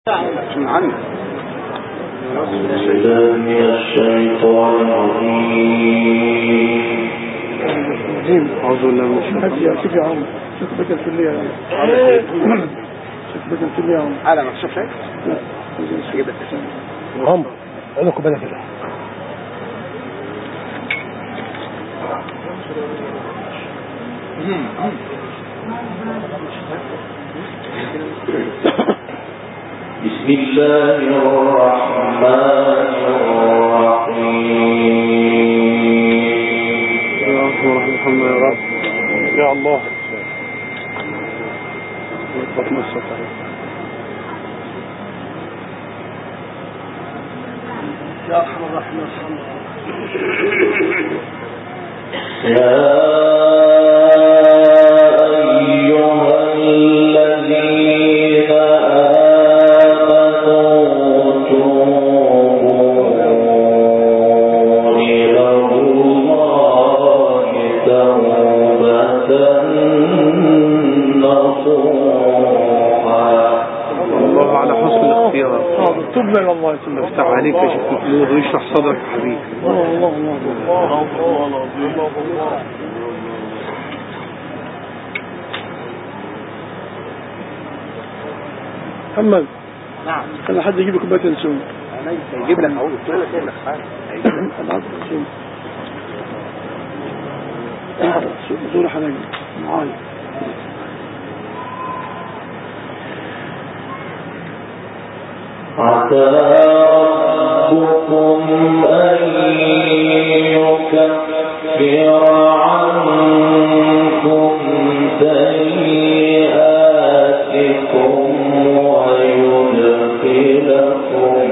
من عنه من الشيطان الرجيم أعوذ بالله من الشيطان هاتي شوف يا عم شوف بك الكلية شوف بك الكلية يا عم على ما تشوف شيء كده عم عندكم بالك كده بسم الله الرحمن الرحيم يا رب الحمد يا رب يا الله ربنا الستر يا أرحم الراحمين يا أيها الذين آمنوا توبوا إلى الله توبة نصوحا الله على حسن الاختيار حاضر تبنا إلى الله ثم يفتح عليك يا شيخ محمود ويشرح صدرك يا حبيبي الله الله الله الله محمد نعم خلي حد يجيب لك كوبايه ينسون انا هيجيب لك اهو قلت لك ايه لك حاجه خلي حد ينسون زور حناجي معايا عسى ربكم أن يكفر عنكم سيئاتكم ويدخلكم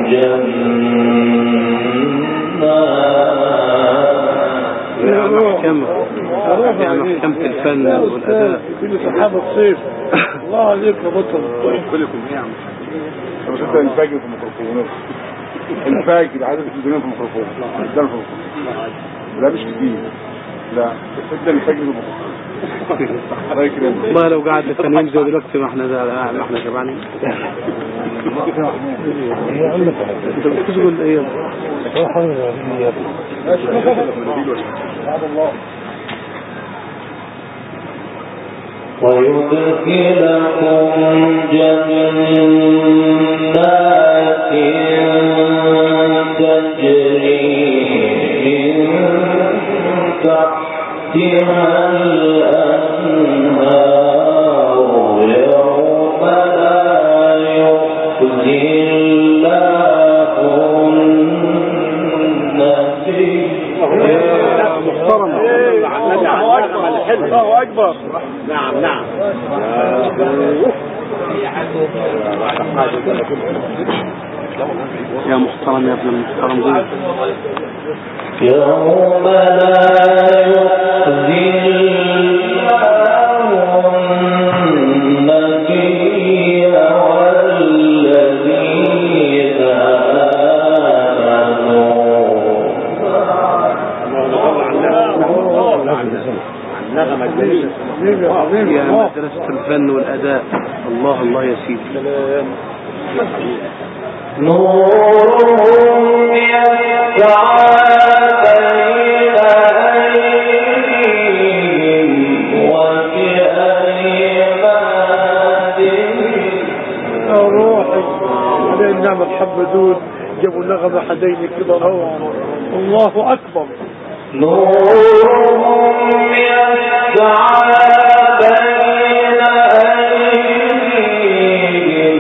جنات يا محكمة يا محكمة الفن والأداء كل سحابة صيف الله عليك يا بطل كلكم ايه يا عم مش انت الفاجر في الميكروفون الفاجر عدد الدنيا في الميكروفون ده الميكروفون لا مش كتير لا بس انت الفاجر في الميكروفون الله يكرمك والله لو قعد للتانيين زي دلوقتي ما احنا ده ما احنا شبعانين انت بتقول ايه ويدخلكم جنات تجري من تحتها الأنهار يوم لا يخزي الله النبي محترم الله أكبر يا محترم يا ابن المحترم قول يوم لا يخزي الله النبي والذين آمنوا يا مدرسة الفن والأداء الله الله يا سيدي نورهم يسعى بين أيديهم وبأيمانهم يا روحي عليه النعمة الحبدون جابوا نغمة حديني كده روعة الله أكبر نورهم يسعى بين أيديهم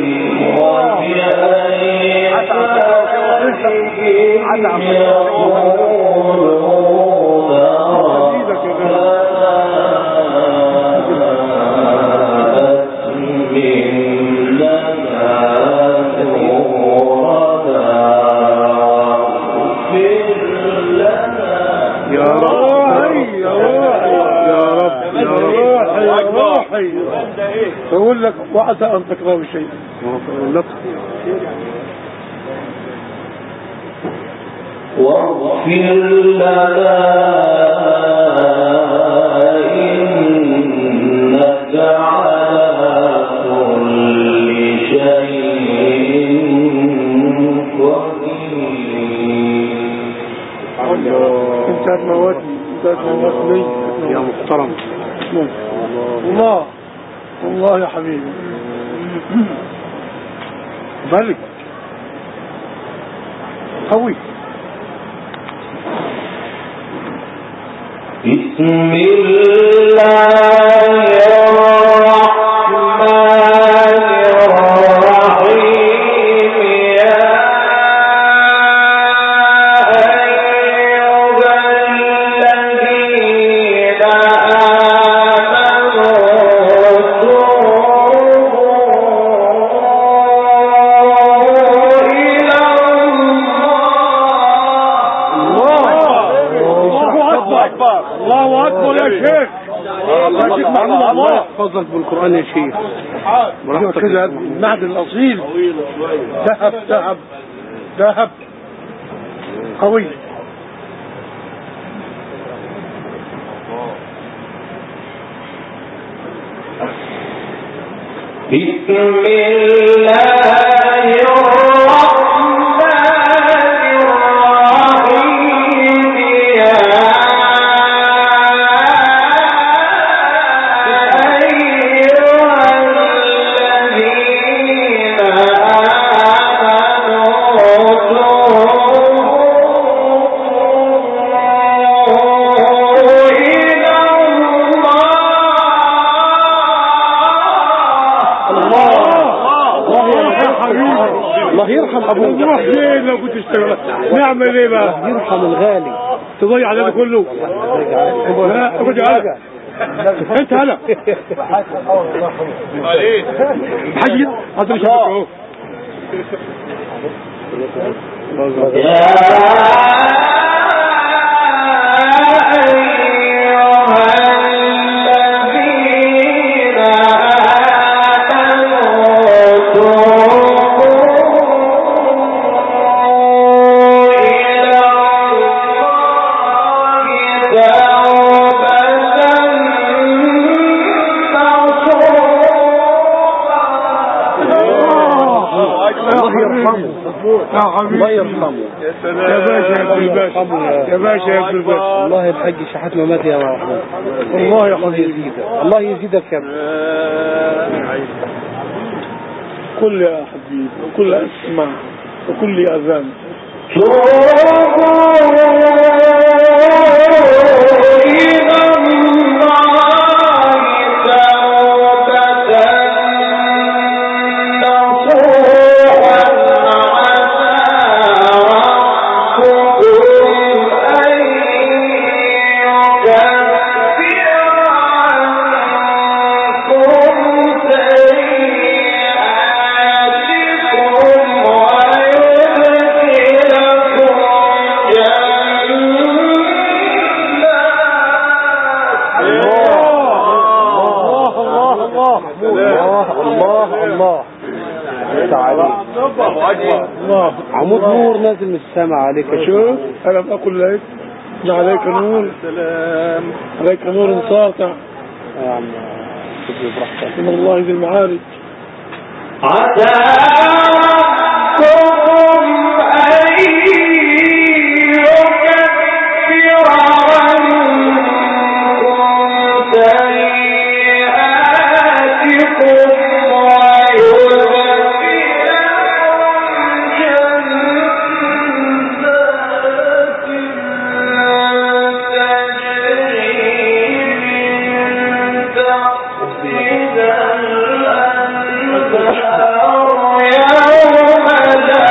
وبأيمانهم يقولون يا رب روحي يا روحي يا رب يا رب روحي يا روحي بقول لك وعسى أن تكرهوا شيء لك واغفر لنا إنك على كل شيء انت هتموتني انت هتموتني يا محترم الله الله يا حبيبي ملك قوي بسم الله الرحمن الرحيم يا أيها الذين آمنوا توبوا إلى الله اكبر الله اكبر يا شيخ يا شيخ محمد الله تفضل بالقرآن يا شيخ ايوه كده المعدن الاصيل ذهب ذهب ذهب قوي بسم الله الرحمن الرحيم يا أيها الذين آمنوا توبوا إلى الله يرحم حبيبي الله يرحم ابوك نروح فين لو كنت اشتغلت نعمل ايه بقى يرحم الغالي تضيع على ده كله لا خد هذا انت هلا حاجة هذا مش اهو الله يرحمه يا حبيبي الله يرحمه يا باشا يا ابن الباشا يا باشا يا ابن الباشا والله الحاج شحات ما مات يا محمد والله يا الله حبيبي يزيدك الله يزيدك يا ابني كل يا حبيبي وكل اسمع وكل اذان الله الله الله الله الله الله تعالى الله عمود نور نازل من السماء عليك يا شيخ شوف ألم أقل لك إن عليك نور سلام عليك نور ساطع يا عم خذ براحتك من الله ذي المعارج عسى ربكم أن يكفر عنكم سيئاتكم ويدخلكم جنات تجري من تحتها الأنهار يوم لا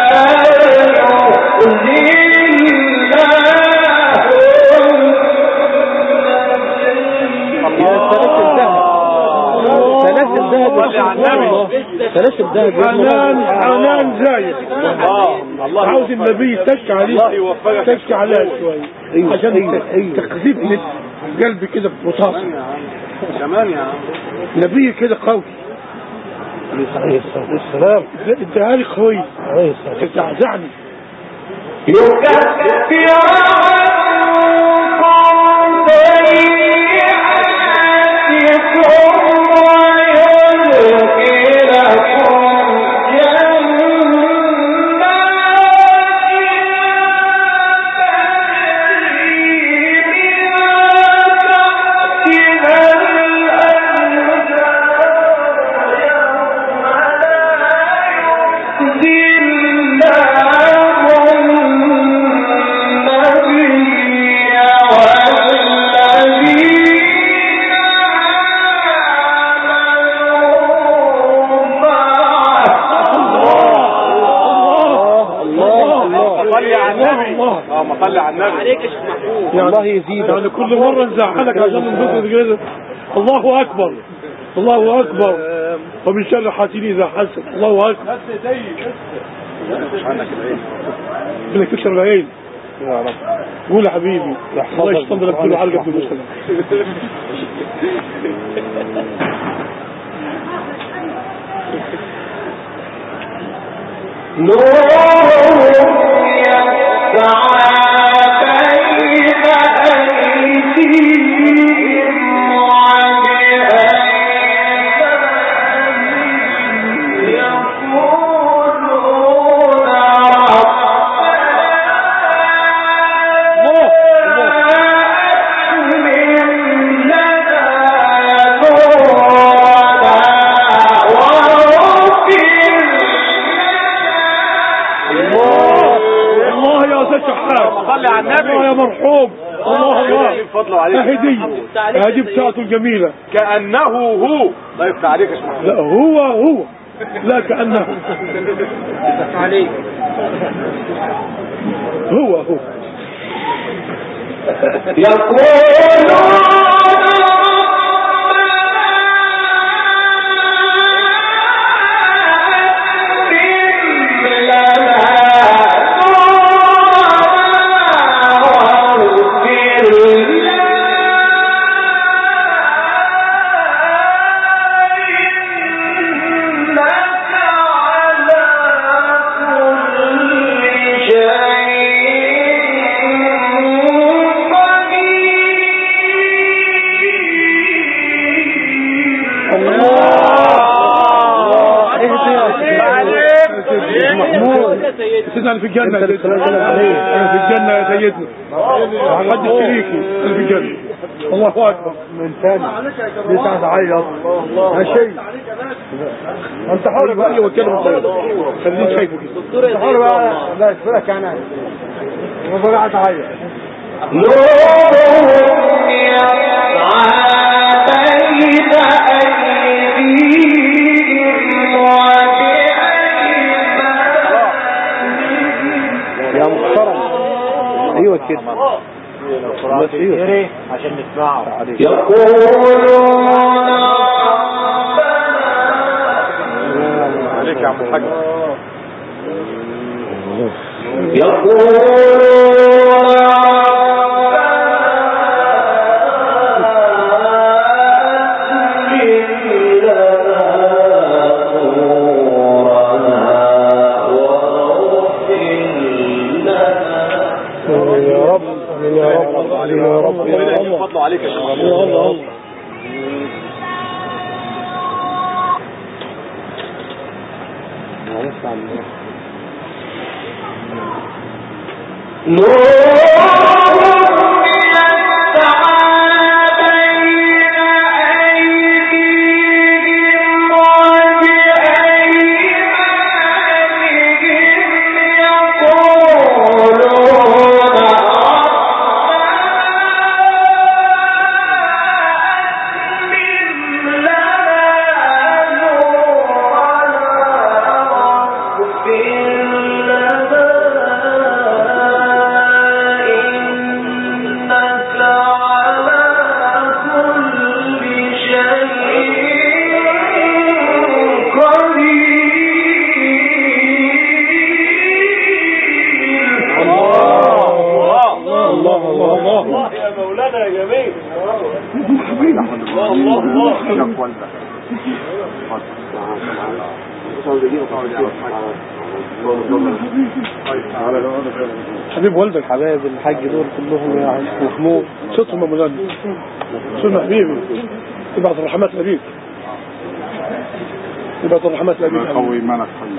يخزي يا سلاسل ذهب سلاسل ذهب يا شيخ سلاسل ذهب يا ابن حنان الله. حنان زايد عاوز النبي تشكي عليه تشكي عليها شوية أيوة، عشان أيوة، أيوة. تقذف لي قلبي كده برصاص كمان يا عم نبي كده قوي عليه الصلاة والسلام لا انت هاري قوي عليه الصلاة والسلام تزعزعني يكفر عنكم سيئاتكم ويدخلكم جنات تجري الله اللهم صل على النبي عليك يا شيخ محمود يعني الله يزيد يعني كل مرة نزعلك عشان ننبسط كده الله أكبر الله أكبر ومن شر حاسدين إذا حسد الله أكبر بدك تكسر العين قول يا حبيبي الله يشطن لك كل علقة في المسلم نور يسعى بين أيديهم وبأيمانهم يقولون الله يا أستاذ شحات صل على النبي. الله يا مرحوم الله الله فضله عليك هدية هدية بتاعته الجميلة كأنه هو الله يفتح عليك يا شيخ لا هو هو لا كأنه عليك هو هو محمود سيدنا انا في الجنة يا سيدنا انا في الجنة يا سيدنا حد شريكي انا في الجنة الله اكبر من ثاني لسه تعيط يا شيء انت حر بقى لي وكلمة خليني شايفه كده دكتور يا حر بقى لا اسفلك انا وبقى تعيط يا محترم ايوه كده بس ايوه عشان نسمعه عليك يا عم الحاج يا رب يا رب يا رب يا رب فضله عليك يا شيخ يا الله الله الله الله يا مولانا يا جميل الله الله حبيب والدك حبايب الحاج دول كلهم يا عم محمود صوتهم يا مولانا صوتهم حبيبي تبعت الرحمات لبيك تبعت الرحمات لبيك قوي ايمانك حبيبي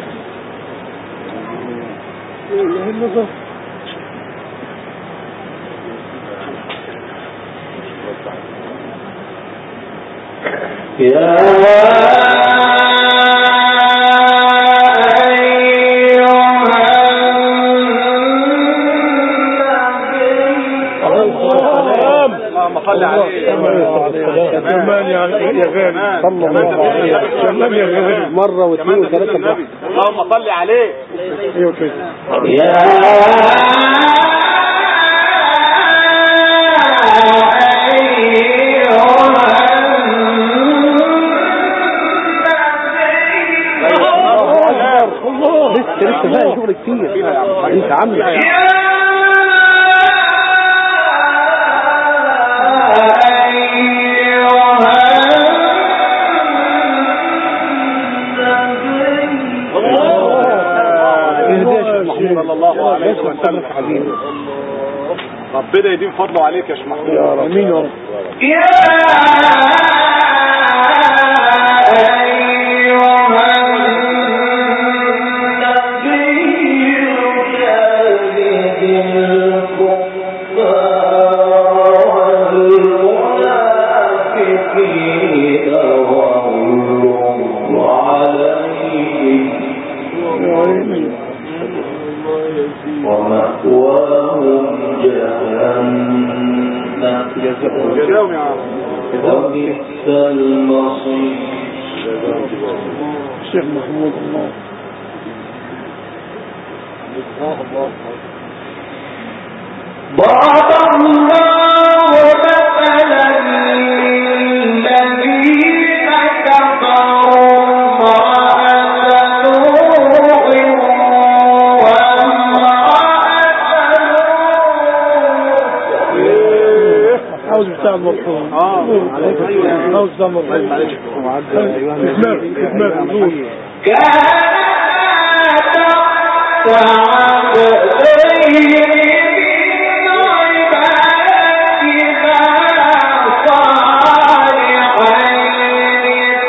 اللهم صل عليه كمان يا يا غالي صلى الله عليه وسلم كمان يا غالي مرة واثنين وثلاثة النبي اللهم صل عليه ايوه كده يا لسه لسه فيها شغل كتير انت عم اهدى يا شيخ محمود صلى الله عليه بس وسلم. وسلم حبيبي ربنا يديم فضله عليك يا شيخ محمود يا رب امين يا رب ومأواهم جهنم جزاهم يا عم وبئس المصير الشيخ محمود الله ضرب الله مثلا للذين كفروا امرأة نوح وامرأة لوط عاوز بتاع المرحوم اه عاوز بتاع المرحوم وعد ايها اسمع اسمع نزول كانت تحت عبدين من عبادنا صالحين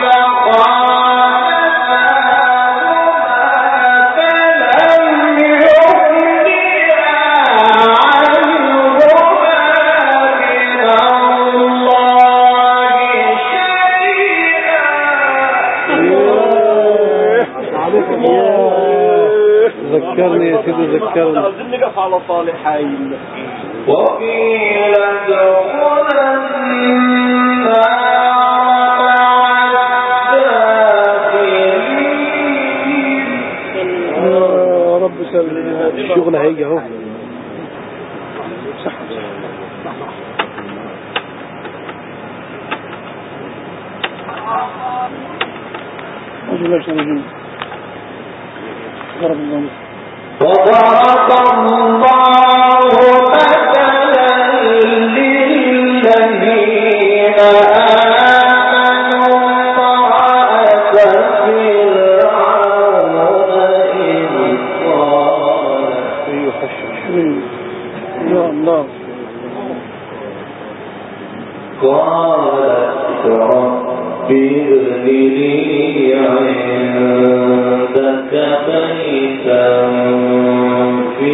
فخانتاهما فلم يغنيا عنهما من الله شيئا ذكرني يا سيدي ذكرني عاوزين نقف على صالحين وقيل ادخلا النار مع الداخلين يا رب سلم الشغل هيجي اهو أعوذ بالله من الشيطان الرجيم ضرب الله مثلا. وضرب الله مثلا للذين آمنوا امرأة فرعون إذ قالت ايوه حشش آمين. يا الله قالت رب ابن لي عندك بيتا في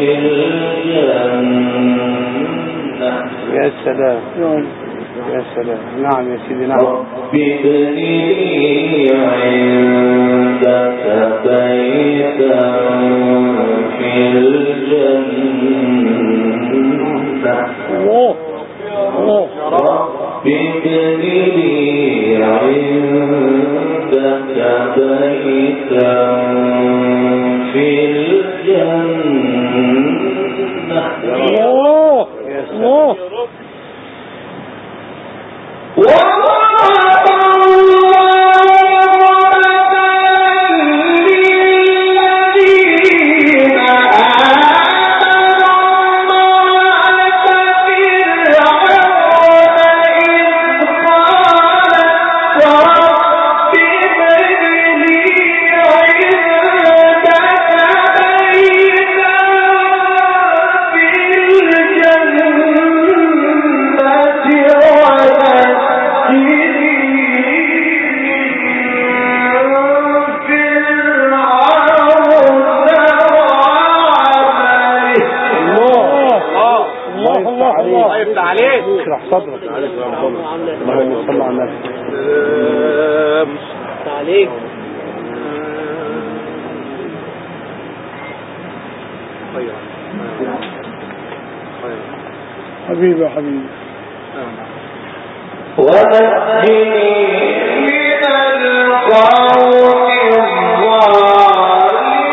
الجنة يا سلام يا رب يا سلام نعم يا سيدي نعم رب ابن لي عندك بيتا في الجنة الله الله رب ابن لي عندك بيتا في الجنة الله الله وضرب الله مثلا للذين آمنوا امرأة فرعون إذ قالت رب ابن لي عندك بيتا في الله الله الله يفتح عليك اشرح صدرك اللهم صل على النبي عليك حبيبي يا حبيبي ونجني من القوم الظالمين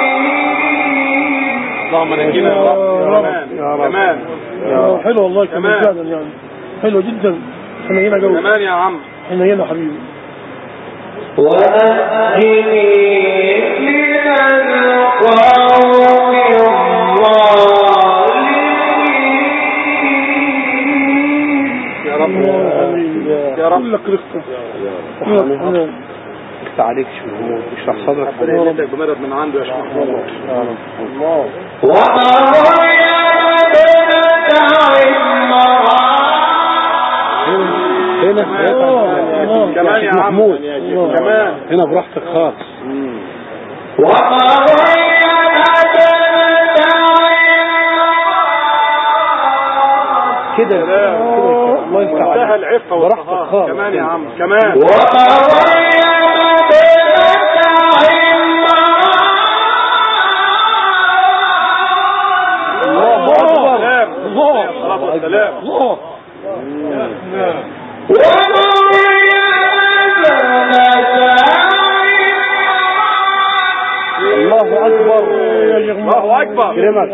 اللهم نجينا يا رب يا كمان رب. كمان آه، حلو والله كمان تمام. فعلا يعني حلو جدا احنا هنا جو كمان يا عم احنا هنا حبيبي ونجني من القوم يا رب كلك رزقك افتح عليك شو محمود اشرح صدرك ربنا يزيدك بمدد من عنده يا شيخ محمود الله هنا الله. كمان يا عم محمود كمان هنا براحتك خالص كده كده الله يفتح انتهى عليك العفة براحتك والطهارة خالص كمان يا عم كمان الله سلام الله الصلاة والسلام الله الله اكبر يا شيخ الله أكبر كرمك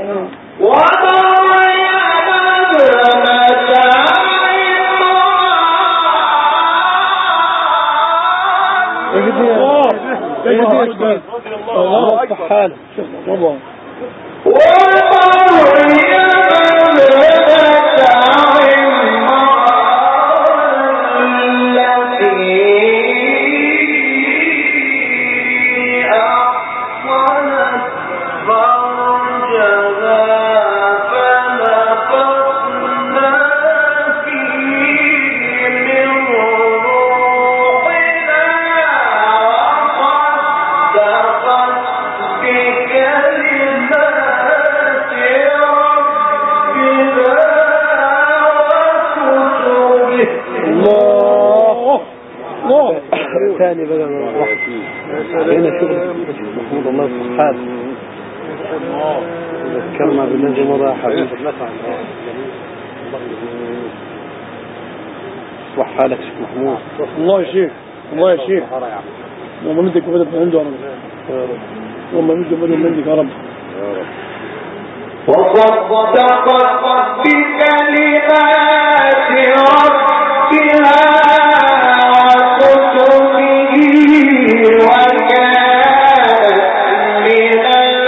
الله الله اكبر الله افتح حالك الله الله الله ثاني بقى من الراحة هنا شغل محمود الله يفتح حالك ذكرنا بالذي مضى يا حبيبي اصلح حالك شيخ محمود الله يا شيخ الله يا شيخ اللهم ندك وبدك من عنده يا رب اللهم ندك وبدك من عندك يا رب وصدقت بكلمات ربها وكتبه وكانت من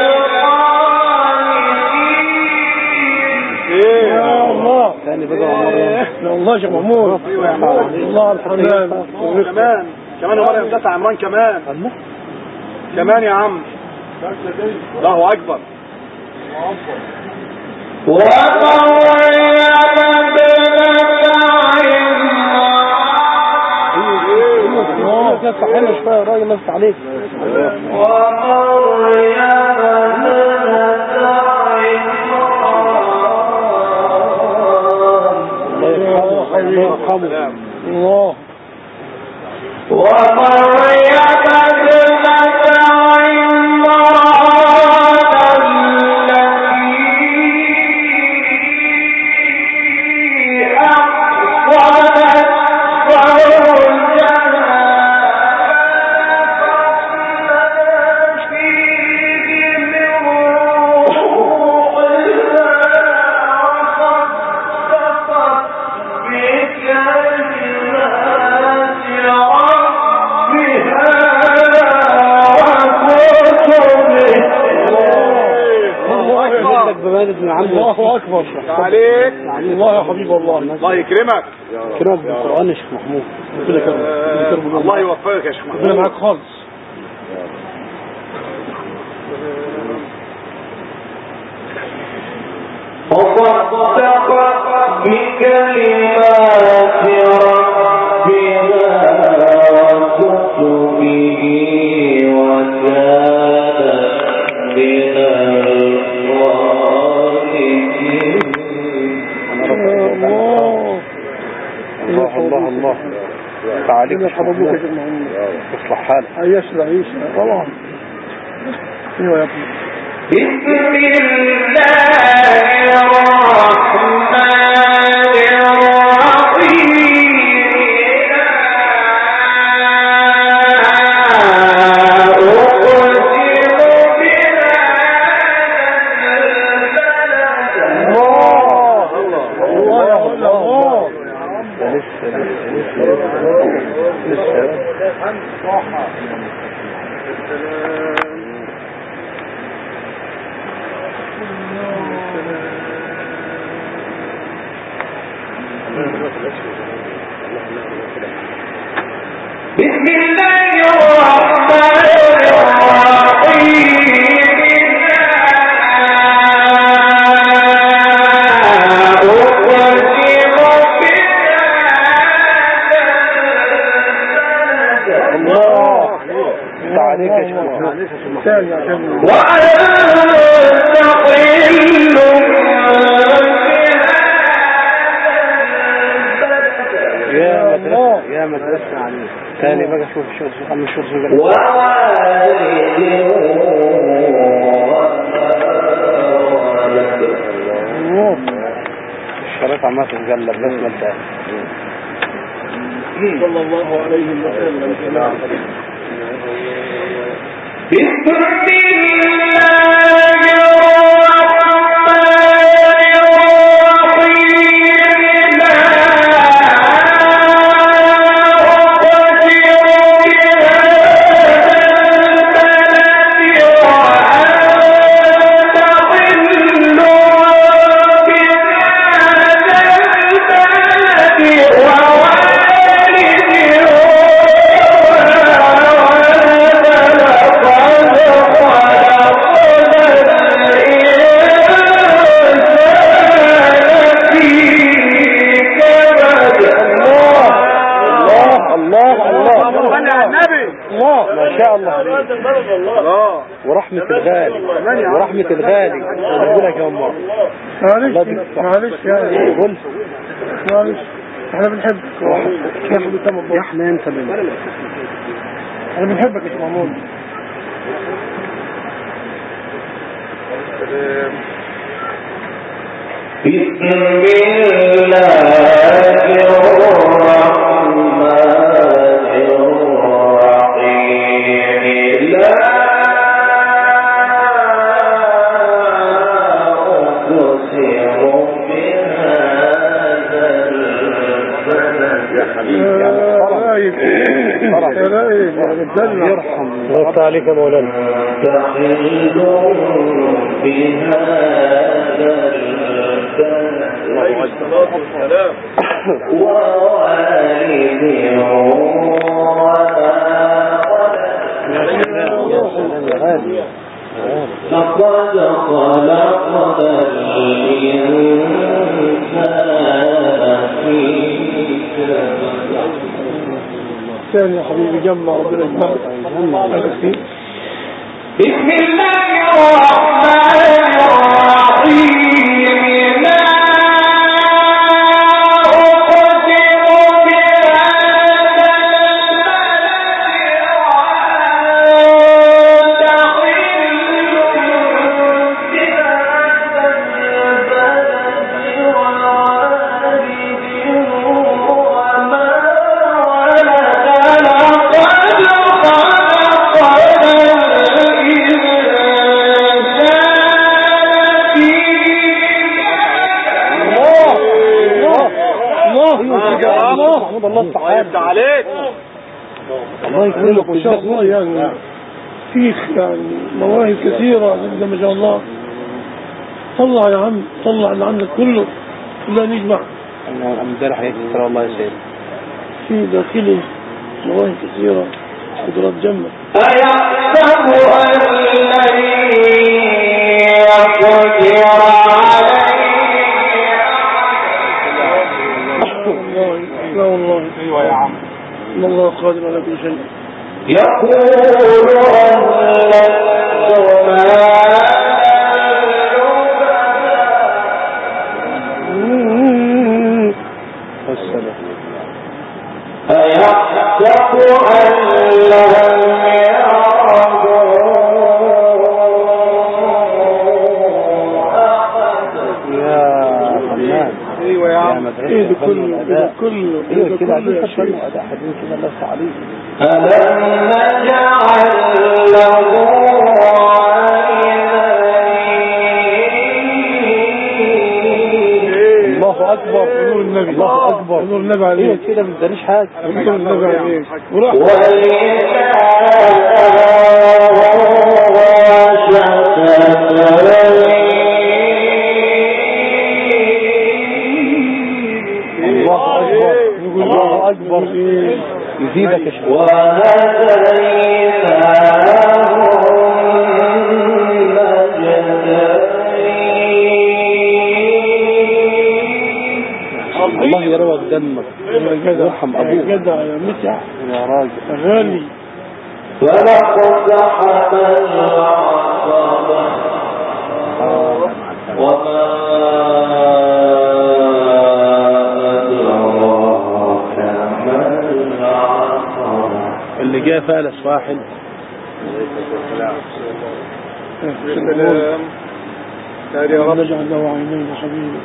القانتين يا الله ثاني بقى مرة يا الله يا شيخ محمود الله الحنان كمان كمان مريم ذات عمران كمان الله كمان يا عم الله أكبر ومريم ابنة الله افتح حالك شوية يا راجل الله يفتح عليك ومريم ابنة عمران الله يرحمه الله يرحمه الله ومريم ابنة عمران التي أحصنت فرجها فيه من روحها وصدقت بكلمات ربها وكتبه لك بمادة من عمد الله اكبر عليك الله يا حبيب الله الله يكرمك كلامك بالقرآن يا شيخ محمود ربنا يكرمك آه، الله يوفقك يا شيخ ربنا محمود معاك خالص وصدقت بكلمات ربها وكتبه وكانت من القانتين الله الله الله الله تعاليك يا شيخ حبيبك يا محمود شيخ محمود اصلح حالك عيش العيش طبعا ايوه يا ابني بسم الله الرحمن الرحيم أقسم الله الله يا الله لسه لسه لسه لسه بسم الله الرحمن الرحيم الله انت عليك يا شيخ محمود ثاني عشان وأنت حل يا مدرسة يا مدرسة عليك تاني بقى شوف شوف عم شوف شوف الشريط عمال تتقلب بس ما انت صلى الله عليه وسلم بسم الله الرحمن الله الله الله الله ما شاء الله ورحمة الغالي ورحمة الغالي بقول لك يا الله معلش معلش يا قول معلش احنا بنحبك يا احنا انت من احنا بنحبك يا شيخ محمود بسم الله الرحمن الرحيم لا أقسم بهذا البلد يا رايد يا رايد يا بتدلع يرحم وقت عليك يا مولانا تحل بهذا البلد ووالد وما ولد يا غالي لقد خلقنا الإنسان في كبد ثاني يا حبيبي جمع ربنا يجمعك أنا فيك بسم الله الرحمن الرحيم لا أقسم بهذا البلد محمود الله يفتح عليك الله يكرمك ما شاء الله يعني فيك يعني مواهب كثيرة عندك ما شاء الله طلع يا عم طلع اللي عندك كله لا نجمع انا امبارح هيك ترى الله يا سيدي في داخله مواهب كثيرة قدرات جنة أيحسب أن لن يقدر عليه والله لا والله ايوه يا عم ان الله قادر على كل شيء يقول أهلكت والسلام أيحسب أن لم يره أحد يا فنان ايوه يا عم. مدرسة ايه ده الفن كله ايه ده والأداء. كله ايه ايوه ده كده كله عايزين يا تفهم شيخ اداء حدين كده الله يفتح عليك ألم نجعل له عينين الله اكبر نور النبي الله اكبر نور النبي ايوه عليك كده ما تدانيش حاجه نور النبي عليك وراح الله اكبر الله يزيدك يا شيخ الله يروق دمك ويرحم ابوك جدع يا متع يا راجل غالي فلقد حمل العقبة وما أدراك ما العقبة اللي جاء فالس واحد سلام تعالى يا رب نجعل له عينين يا حبيبي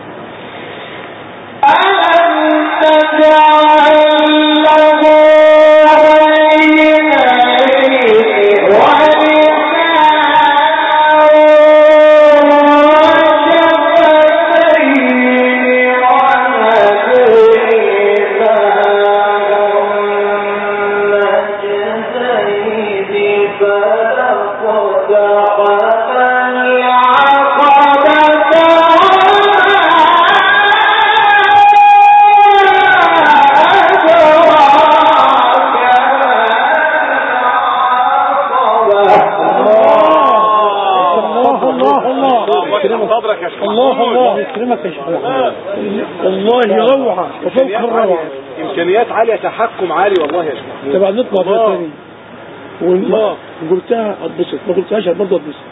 الله الله الله صدرك يا شيخ الله الله يكرمك يا شيخ محمود والله روعة وفوق الروعة امكانيات عاليه تحكم عالي والله يا شيخ طبعا نطلع فيها الله. تاني والله قلتها اتبسط ما قلتهاش برضه اتبسط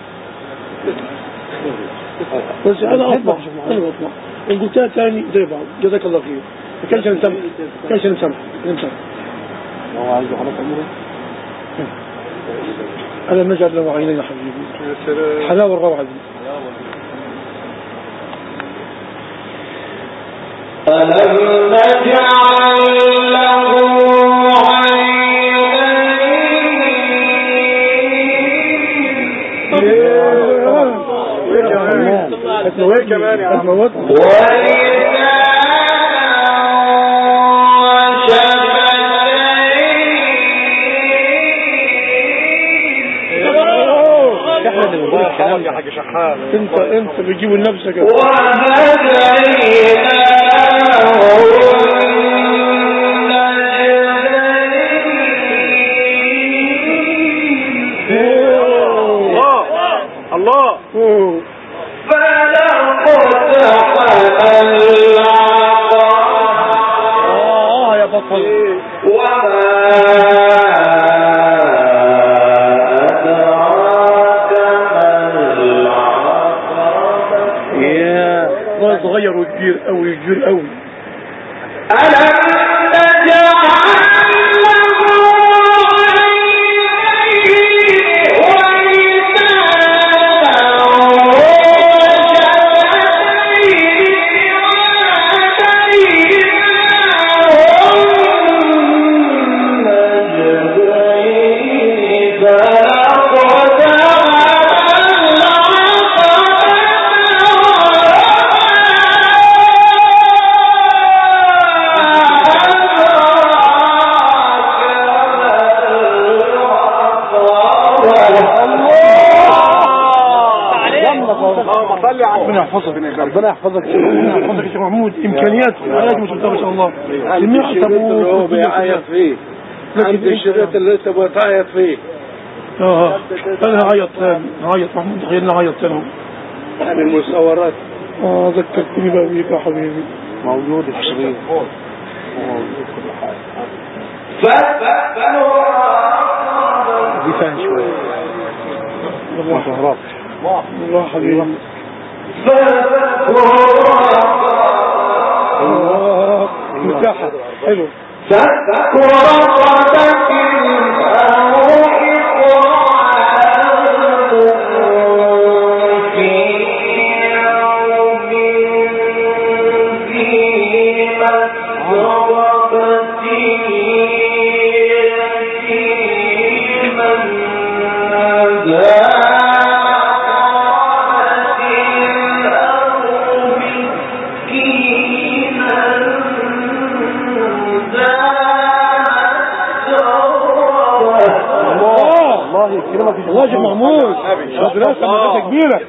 بس انا اطلع انا بطلع ان قلتها تاني زي بعض جزاك الله خير ما كانش نسامح ما كانش نسامح نسامح هو عايز يخلص عمره انا نجعل له عينين يا حبيبي حلاوه الروعه دي ألم نجعل له عينين هتموتني هتموتني ولسانا وشفتين احنا اللي بنقول الكلام يا حاج شحات انت انت بتجيب لنفسك الله الله أوه. اه يا بطل يا ما صغير وكبير قوي كبير قوي اللهم صل على ربنا يحفظك ربنا يحفظك ربنا يحفظك يا شيخ محمود امكانيات امكانيات ما شفتها ما شاء الله سمعت ابوك بيعيط فيه عند الشريط اللي انت بتعيط فيه اه انا هعيط ثاني هعيط محمود خلينا نعيط ثاني عن المصورات اه ذكرتني بقى بيك يا حبيبي موجود الشريط دي فيها شويه ما تهربش الله حبيبي الله مساحة حلو الله الله يكرمك يا الله يا شيخ محمود مدرسة مدرسة كبيرة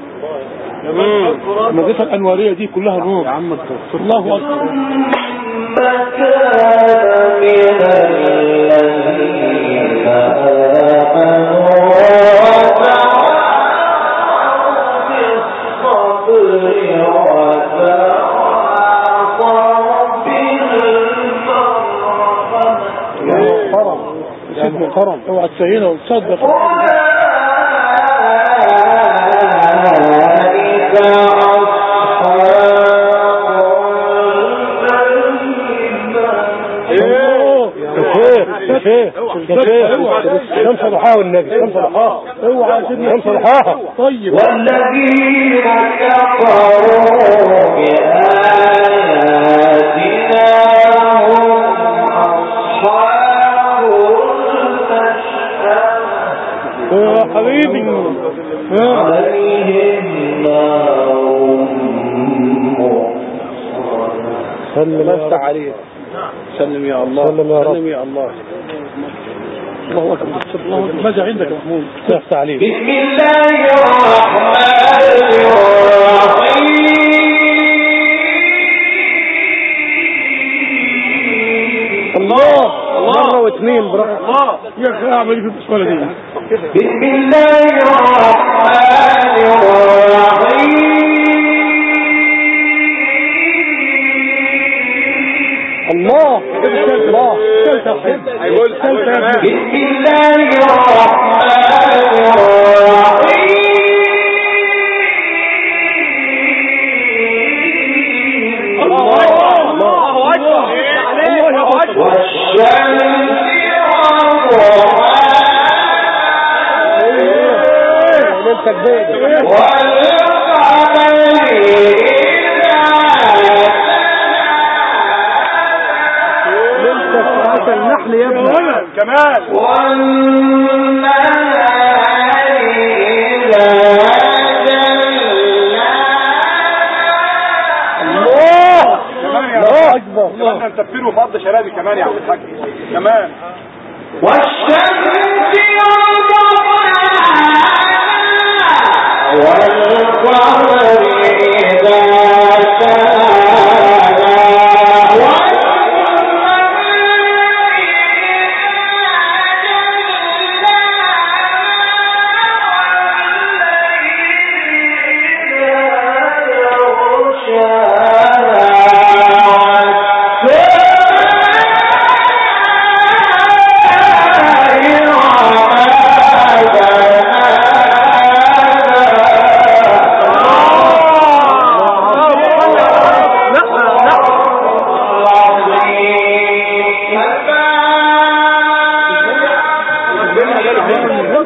المدرسة الأنوارية دي كلها نور يا عم الدكتور الله أكبر محترم سيد محترم اوعى تسهينا وتصدق يا شيخ يا شيخ يا شيخ شمس ضحاها والنبي شمس ضحاها اوعى شمس ضحاها طيب والذين كفروا بآياتنا هم أصحاب المشأمة يا حبيبي يا عليهم نار سلم افتح عليه سلم يا الله سلم يا رب. سلم يا الله الله اكبر الله اكبر ماذا عندك يا محمود افتح عليه بسم الله الرحمن الرحيم الله مرة واثنين براحة يا اخي اعمل ايه في البسملة دي بسم الله الرحمن الرحيم الله الله ثالثة هيقول هيقول كمان بسم الله الرحمن الرحيم الله الله اكبر الله اكبر والشمس وضحاها ليلتك بيضة والقمر ليلتك ساعة النحل يا ابني كمان والنهار إذا الله كمان يا الله رب اكبر كمان نسفره فض شرابي كمان يا عبد الحاج كمان والشمس وضحاها والقمر